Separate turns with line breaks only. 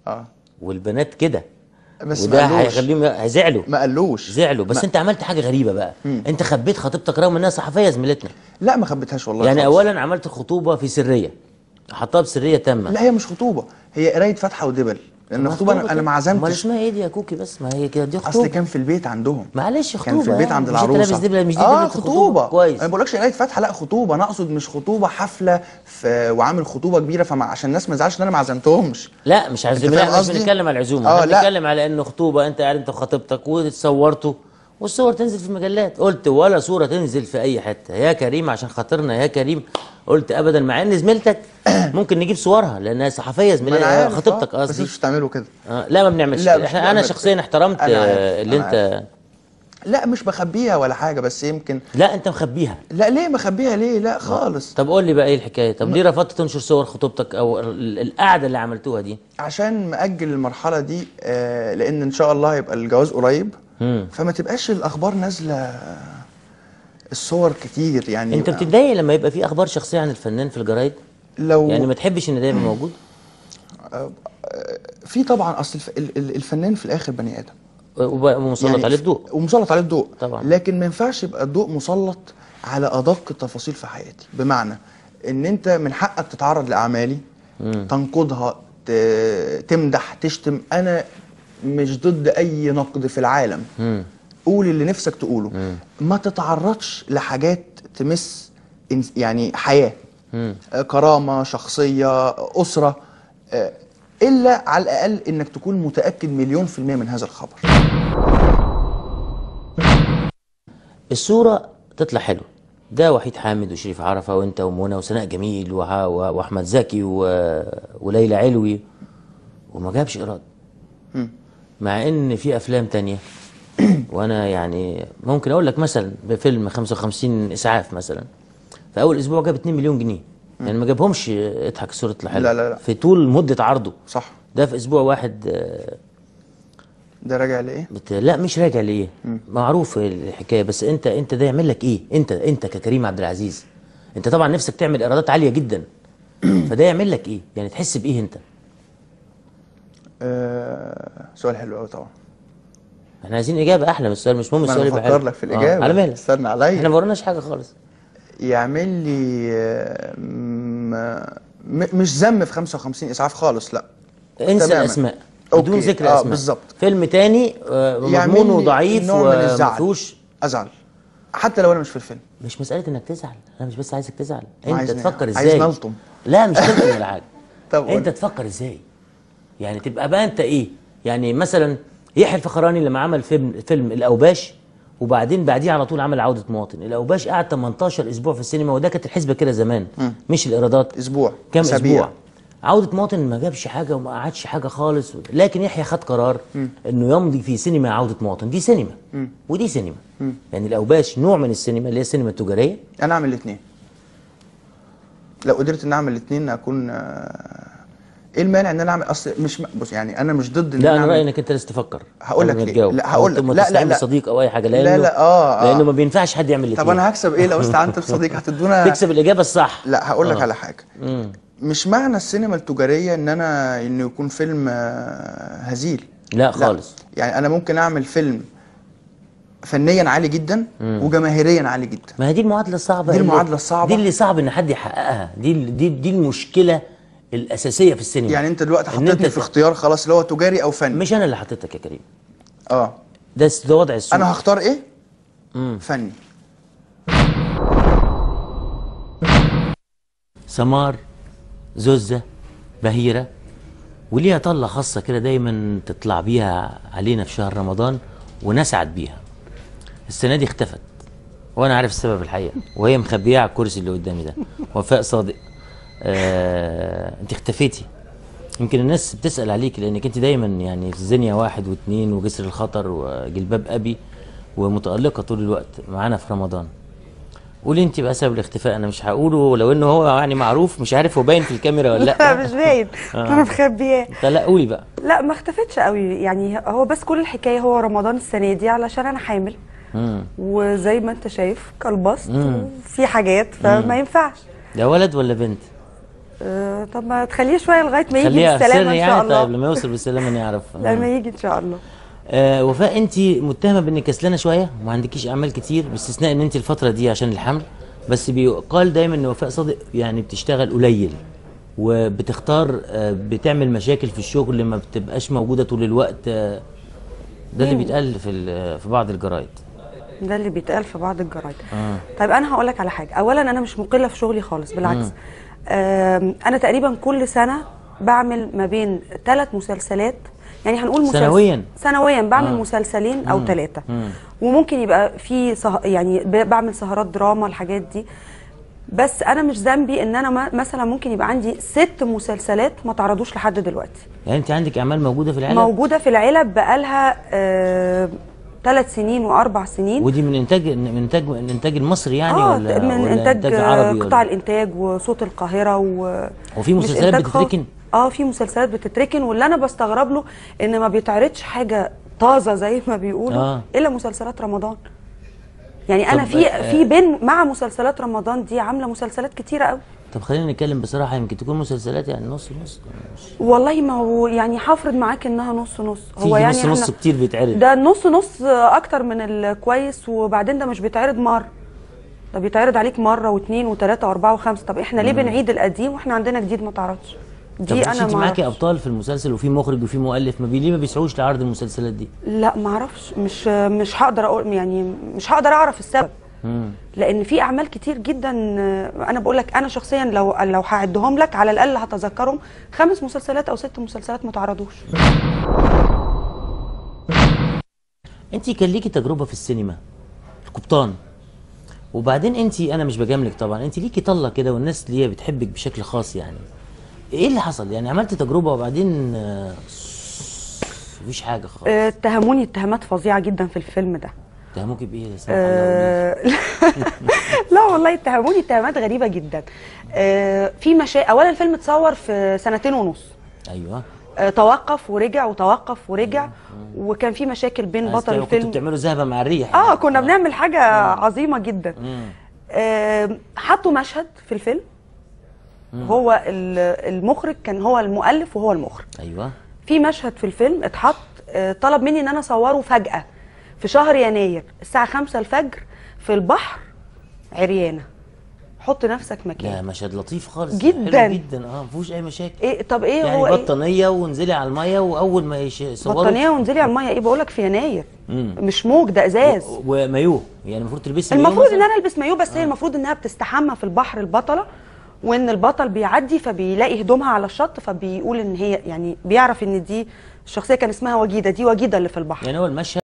اه
والبنات كده
بس
وده
ما قالوش.
هيخليهم هيزعلوا
ما قالوش
زعلوا بس
ما...
انت عملت حاجه غريبه بقى انت خبيت خطيبتك رغم انها صحفيه زميلتنا
لا ما خبيتهاش والله
يعني
خالص.
اولا عملت الخطوبه في سريه حطها بسريه تامه
لا هي مش خطوبه هي قرايه فاتحه ودبل لان الخطوبه انا, أنا ما
امال
عزمتش
اسمها ايه دي يا كوكي بس ما هي كده دي
اصل
خطوبه
كان في البيت عندهم
معلش خطوبه
كان في البيت
يعني.
عند
مش انت
العروسه
لابس دبله مش دي
اه
دبلة
خطوبه
كويس
انا ما بقولكش قرايه فاتحه لا خطوبه انا اقصد مش خطوبه حفله في وعامل خطوبه كبيره فما عشان الناس ما تزعلش ان انا ما عزمتهمش
لا مش عايزين
فاهم
لا مش
قصدي؟
بنتكلم على العزومه
آه،
احنا
لا.
بنتكلم على انه خطوبه انت قاعد انت وخطيبتك وتصورتوا والصور تنزل في المجلات قلت ولا صوره تنزل في اي حته يا كريم عشان خاطرنا يا كريم قلت ابدا مع ان زميلتك ممكن نجيب صورها لانها صحفيه
ما انا
زميلتها
عارف
خطيبتك
آه، بس
قصدي
مش بتعملوا كده
آه لا ما بنعملش
لا،
كده.
مش
احنا انا
بنعمل
شخصيا
كده.
احترمت
أنا عارف،
آه، اللي
أنا
انت
لا مش بخبيها ولا حاجه بس يمكن
لا انت مخبيها
لا ليه مخبيها ليه لا خالص
طب قول لي بقى ايه الحكايه طب ليه رفضت تنشر صور خطوبتك او ال- القعده اللي عملتوها دي
عشان مأجل المرحله دي آه لان ان شاء الله هيبقى الجواز قريب
مم.
فما تبقاش الاخبار نازله الصور كتير يعني
انت
يبقى-
بتتضايق لما يبقى في اخبار شخصيه عن الفنان في الجرايد
لو
يعني ما تحبش ان ده يبقى موجود
في طبعا اصل الف- ال- ال- الفنان في الاخر بني ادم
وب- ومسلط
يعني
عليه الضوء
ومسلط عليه الضوء
طبعا.
لكن ما ينفعش يبقى الضوء مسلط على ادق التفاصيل في حياتي بمعنى ان انت من حقك تتعرض لاعمالي تنقدها ت- تمدح تشتم انا مش ضد اي نقد في العالم قول اللي نفسك تقوله ما تتعرضش لحاجات تمس إنس- يعني حياه آه، كرامه شخصيه اسره آه، الا على الاقل انك تكون متاكد مليون في الميه من هذا الخبر
الصوره تطلع حلوه ده وحيد حامد وشريف عرفه وانت ومنى وسناء جميل وه- و- واحمد زكي و... وليلى علوي وما جابش ايراد مع ان في افلام تانية وانا يعني ممكن اقول لك مثلا بفيلم 55 اسعاف مثلا في اول اسبوع جاب 2 مليون جنيه يعني ما جابهمش اضحك الصوره تطلع حلوه
لا، لا، لا.
في طول مده عرضه
صح
ده في اسبوع واحد آه،
ده راجع لايه
بت... لا مش راجع ليه معروف الحكايه بس انت انت ده يعمل لك ايه انت انت ككريم عبد العزيز انت طبعا نفسك تعمل ايرادات عاليه جدا فده يعمل لك ايه يعني تحس بايه انت
آه سؤال حلو قوي طبعا
احنا عايزين اجابه احلى من السؤال مش مهم
ما
السؤال
انا
يبقى
بفكر
حلو.
لك في
آه،
الاجابه
على مالك
استنى عليا
احنا ما وراناش حاجه خالص
يعمل لي آه، م- م- مش ذم في 55 اسعاف خالص لا
انسى
تماماً.
الاسماء
أوكي،
بدون ذكر
آه،
اسماء
بالظبط.
فيلم تاني آه،
يعمل
مضمونه
لي
ضعيف
نوع من الزعل.
ومفيهوش
ازعل حتى لو انا مش في الفيلم
مش مساله انك تزعل انا مش بس عايزك تزعل
ما
انت
عايزني-
تفكر ازاي
عايز نلطم.
لا مش تلطم ولا حاجه
طب قول.
انت تفكر ازاي يعني تبقى بقى انت ايه يعني مثلا يحيى الفخراني لما عمل فيلم فيلم الاوباش وبعدين بعديه على طول عمل عوده مواطن الاوباش قعد 18 اسبوع في السينما وده كانت الحسبه كده زمان مش الايرادات
اسبوع
كام
أسابيع.
اسبوع عودة مواطن ما جابش حاجة وما قعدش حاجة خالص لكن يحيى خد قرار انه يمضي في سينما عودة مواطن دي سينما ودي سينما يعني الاوباش نوع من السينما اللي هي السينما التجارية
انا اعمل الاثنين لو قدرت ان اعمل الاثنين اكون آه، ايه المانع ان انا اعمل اصل مش م- بص يعني انا مش ضد ان
لا
انا
انا
أعمل-
رايي انك انت لازم تفكر
هقول
قبل
لك
ما
ليه.
تجاوب.
لا،
أو
هقول لك.
ما
لا، لا،
تستعين
لا.
بصديق او اي حاجه
لا،
لانه
لا، آه، آه.
لانه ما بينفعش حد يعمل
طب
الاثنين
انا هكسب ايه لو استعنت بصديق هتدونا
تكسب الاجابه الصح
لا هقول لك
آه.
على حاجه
مم.
مش معنى السينما التجاريه ان انا انه يكون فيلم آه، هزيل
لا خالص
يعني انا ممكن اعمل فيلم فنيا عالي جدا وجماهيريا عالي جدا
ما هي دي المعادله الصعبه
دي
اللي-
المعادلة الصعبة.
دي اللي صعب ان حد يحققها دي دي دي المشكله الاساسيه في السينما
يعني انت دلوقتي
إن
حطيتني
أنت
في اختيار خلاص اللي هو تجاري او فني
مش انا اللي حطيتك يا كريم
اه
ده ده وضع السوق
انا هختار ايه فني
سمار زوزة بهيرة وليها طلة خاصة كده دايما تطلع بيها علينا في شهر رمضان ونسعد بيها السنة دي اختفت وانا عارف السبب الحقيقة وهي مخبية على الكرسي اللي قدامي ده وفاء صادق آه، انت اختفيتي يمكن الناس بتسأل عليك لانك انت دايما يعني في زنيا واحد واثنين وجسر الخطر وجلباب ابي ومتألقة طول الوقت معانا في رمضان قولي انت بقى سبب الاختفاء انا مش هقوله لو انه هو يعني معروف مش عارف هو باين في الكاميرا ولا
لا
لا
مش باين انا مخبياه
فلا قولي بقى
لا ما اختفتش قوي يعني هو بس كل الحكايه هو رمضان السنه دي علشان انا حامل
مم.
وزي ما انت شايف كلبست وفي حاجات فما ينفعش
ده ولد ولا بنت
آه طب ما تخليه شويه لغايه ما يجي
خليها
بالسلامه
سر
ان شاء
يعني
الله
طيب لما يوصل بالسلامه نعرف
لما يجي ان شاء الله
آه وفاء انت متهمه بانك كسلانه شويه وما عندكيش اعمال كتير باستثناء ان انت الفتره دي عشان الحمل بس بيقال دايما ان وفاء صادق يعني بتشتغل قليل وبتختار آه بتعمل مشاكل في الشغل ما بتبقاش موجوده طول الوقت آه ده اللي
مين؟
بيتقال في ال- في بعض الجرايد
ده اللي بيتقال في بعض الجرايد
آه.
طيب انا هقول لك على حاجه اولا انا مش مقله في شغلي خالص بالعكس آم، انا تقريبا كل سنه بعمل ما بين ثلاث مسلسلات يعني هنقول مسلسل
سنوياً؟
سنويا بعمل
آه.
مسلسلين او ثلاثه
مم.
وممكن يبقى في سه... يعني ب- بعمل سهرات دراما الحاجات دي بس انا مش ذنبي ان انا ما- مثلا ممكن يبقى عندي ست مسلسلات ما تعرضوش لحد دلوقتي
يعني انت عندك اعمال موجوده في العالم
موجوده في العلب بقالها ثلاث سنين واربع سنين
ودي من انتاج من انتاج من الانتاج المصري يعني
اه
ولا
من
ولا
انتاج,
عربي
قطاع
ولا
الانتاج وصوت القاهره و
وفي
مش
مسلسلات
إنتاج خاص.
بتتركن؟
اه في مسلسلات بتتركن واللي انا بستغرب له ان ما بيتعرضش حاجه طازه زي ما بيقولوا
آه.
الا مسلسلات رمضان يعني انا
طب،
في
آه،
في بين مع مسلسلات رمضان دي عامله مسلسلات كتيره قوي
طب خلينا نتكلم بصراحه يمكن تكون مسلسلات يعني نص نص مش
والله ما هو يعني هفرض معاك انها نص نص
في
هو يعني
نص نص
إحنا-
كتير بيتعرض
ده نص نص اكتر من الكويس وبعدين ده مش بيتعرض مره ده بيتعرض عليك مره واثنين وثلاثه واربعه وخمسه طب احنا ليه بنعيد القديم واحنا عندنا جديد ما تعرضش
طب
دي
مش
انا
انت
ما
معاكي
أعرفش.
ابطال في المسلسل وفي مخرج وفي مؤلف ما بي ليه ما بيسعوش لعرض المسلسلات دي
لا ما اعرفش مش مش هقدر اقول يعني مش هقدر اعرف السبب
مم.
لان في اعمال كتير جدا آه، انا بقول لك انا شخصيا لو لو هعدهم لك على الاقل هتذكرهم خمس مسلسلات او ست مسلسلات ما تعرضوش
انت كان ليكي تجربه في السينما القبطان وبعدين انت انا مش بجاملك طبعا انت ليكي طله كده والناس اللي هي بتحبك بشكل خاص يعني ايه اللي حصل يعني عملت تجربه وبعدين آه، مفيش حاجه خالص
آه، اتهموني اتهامات فظيعه جدا في الفيلم ده
اتهموك بايه لا سمح الله وليه؟
آه، لا والله اتهموني اتهامات غريبه جدا آه، في مشاكل اولا الفيلم اتصور في سنتين ونص
ايوه
آه، توقف ورجع وتوقف ورجع وكان في مشاكل بين
عايز
بطل
تعمل- كنتوا
الفيلم
بتعملوا ذهبه مع الريح
اه
يعني.
كنا بنعمل حاجه عظيمه جدا
مم.
آه، حطوا مشهد في الفيلم هو ال- المخرج كان هو المؤلف وهو المخرج
ايوه
في مشهد في الفيلم اتحط آه، طلب مني ان انا اصوره فجأة في شهر يناير الساعة 5 الفجر في البحر عريانة حط نفسك
ده
مكان
مشهد لطيف خالص
جداً.
حلو جدا اه ما فيهوش اي مشاكل
ايه طب ايه
يعني
هو ايه
بطانيه وانزلي على الميه واول ما يش- يصوروا
بطانية وانزلي على المية ايه بقولك في يناير
مم.
مش موج ده ازاز
و- ومايوه يعني المفروض تلبسي مايوه
المفروض
مثلاً؟
ان انا البس مايو بس هي المفروض انها بتستحمى في البحر البطلة وان البطل بيعدي فبيلاقي هدومها على الشط فبيقول ان هي يعني بيعرف ان دي الشخصية كان اسمها وجيدة دي وجيدة اللي في البحر
يعني هو المشهد